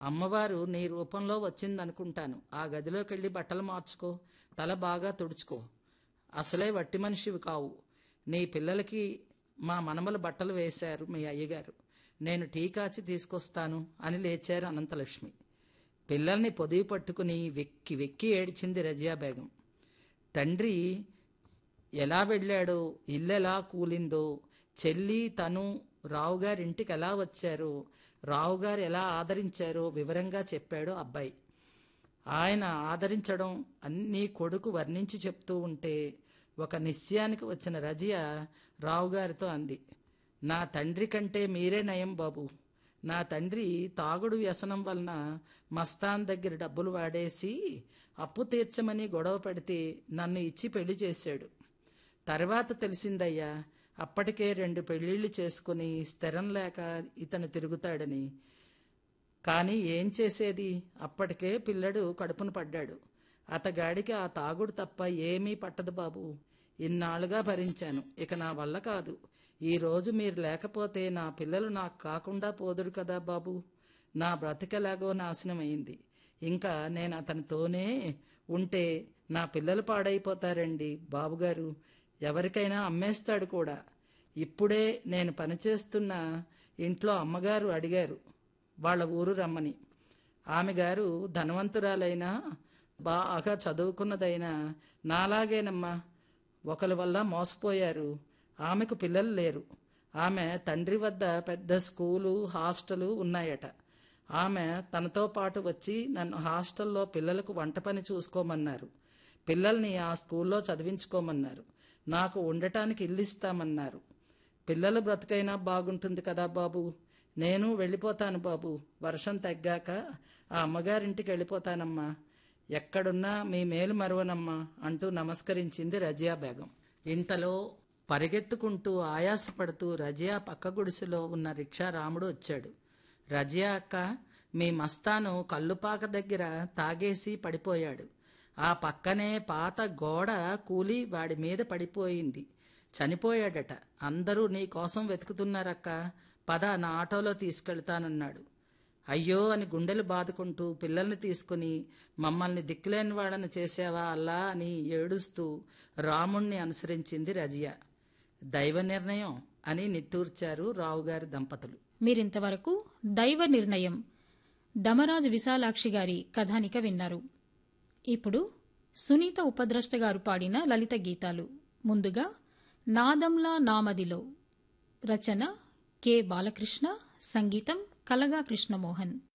అమ్మవారు నీ రూపంలో వచ్చిందనుకుంటాను ఆ గదిలోకెళ్ళి బట్టలు మార్చుకో తల బాగా తుడుచుకో అసలే వట్టి మనిషివి కావు నీ పిల్లలకి మా మనమల బట్టలు వేశారు మీ అయ్యగారు నేను టీ కాచి తీసుకొస్తాను అని లేచారు అనంతలక్ష్మి పిల్లల్ని పొదివి పట్టుకుని వెక్కి వెక్కి ఏడ్చింది రజియా బేగం తండ్రి ఎలా వెళ్ళాడో ఇల్లు ఎలా కూలిందో చెల్లి తను రావుగారింటికి ఎలా వచ్చారో రావుగారు ఎలా ఆదరించారో వివరంగా చెప్పాడు అబ్బాయి ఆయన ఆదరించడం అన్నీ కొడుకు వర్ణించి చెప్తూ ఉంటే ఒక నిశ్చయానికి వచ్చిన రజియా రావుగారితో అంది నా తండ్రి కంటే మీరే నయం బాబు నా తండ్రి తాగుడు వ్యసనం వలన మస్తాన్ దగ్గర డబ్బులు వాడేసి అప్పు తీర్చమని గొడవ పెడితే నన్ను ఇచ్చి పెళ్లి చేశాడు తర్వాత తెలిసిందయ్యా అప్పటికే రెండు పెళ్లిళ్లు చేసుకుని స్థిరం లేక ఇతను తిరుగుతాడని కానీ ఏం చేసేది అప్పటికే పిల్లడు కడుపున పడ్డాడు అతగాడికి ఆ తాగుడు తప్ప ఏమీ పట్టదు బాబు ఇన్నాళ్ళుగా భరించాను ఇక నా వల్ల కాదు ఈ రోజు మీరు లేకపోతే నా పిల్లలు నాకు కాకుండా పోదురు కదా బాబు నా బ్రతికెలాగో నాశనమైంది ఇంకా నేను అతనితోనే ఉంటే నా పిల్లలు పాడైపోతారండి బాబుగారు ఎవరికైనా అమ్మేస్తాడు కూడా ఇప్పుడే నేను పనిచేస్తున్న ఇంట్లో అమ్మగారు అడిగారు వాళ్ళ ఊరు రమ్మని ఆమె గారు ధనవంతురాలైనా బాగా చదువుకున్నదైనా నాలాగేనమ్మా ఒకరి వల్ల మోసపోయారు ఆమెకు పిల్లలు లేరు ఆమె తండ్రి వద్ద పెద్ద స్కూలు హాస్టలు ఉన్నాయట ఆమె తనతో పాటు వచ్చి నన్ను హాస్టల్లో పిల్లలకు వంట పని చూసుకోమన్నారు పిల్లల్ని ఆ స్కూల్లో చదివించుకోమన్నారు నాకు ఉండటానికి ఇల్లు ఇస్తామన్నారు పిల్లల బ్రతుకైనా బాగుంటుంది కదా బాబు నేను వెళ్ళిపోతాను బాబు వర్షం తగ్గాక ఆ అమ్మగారింటికి వెళ్ళిపోతానమ్మా ఎక్కడున్నా మీ మేలు మరువనమ్మా అంటూ నమస్కరించింది రజియా బేగం ఇంతలో పరిగెత్తుకుంటూ ఆయాసపడుతూ రజియా పక్క గుడిసెలో ఉన్న రిక్షా రాముడు వచ్చాడు రజియా అక్క మీ మస్తాను కల్లుపాక దగ్గర తాగేసి పడిపోయాడు ఆ పక్కనే పాత గోడ కూలి వాడి మీద పడిపోయింది చనిపోయాడట అందరూ నీ కోసం వెతుకుతున్నారక్క పద నా ఆటోలో తీసుకెళ్తానన్నాడు అయ్యో అని గుండెలు బాదుకుంటూ పిల్లల్ని తీసుకుని మమ్మల్ని దిక్కులేని వాళ్ళని చేసావా అల్లా అని ఏడుస్తూ రాముణ్ణి అనుసరించింది రజియా దైవ నిర్ణయం అని నిట్టూర్చారు రావుగారి దంపతులు మీరింతవరకు దైవ నిర్ణయం దమరాజు విశాలాక్షి గారి కథానిక విన్నారు ఇప్పుడు సునీత ఉపద్రష్ట గారు పాడిన లలిత గీతాలు ముందుగా నాదంలా నామదిలో రచన కె బాలకృష్ణ సంగీతం కలగా కృష్ణమోహన్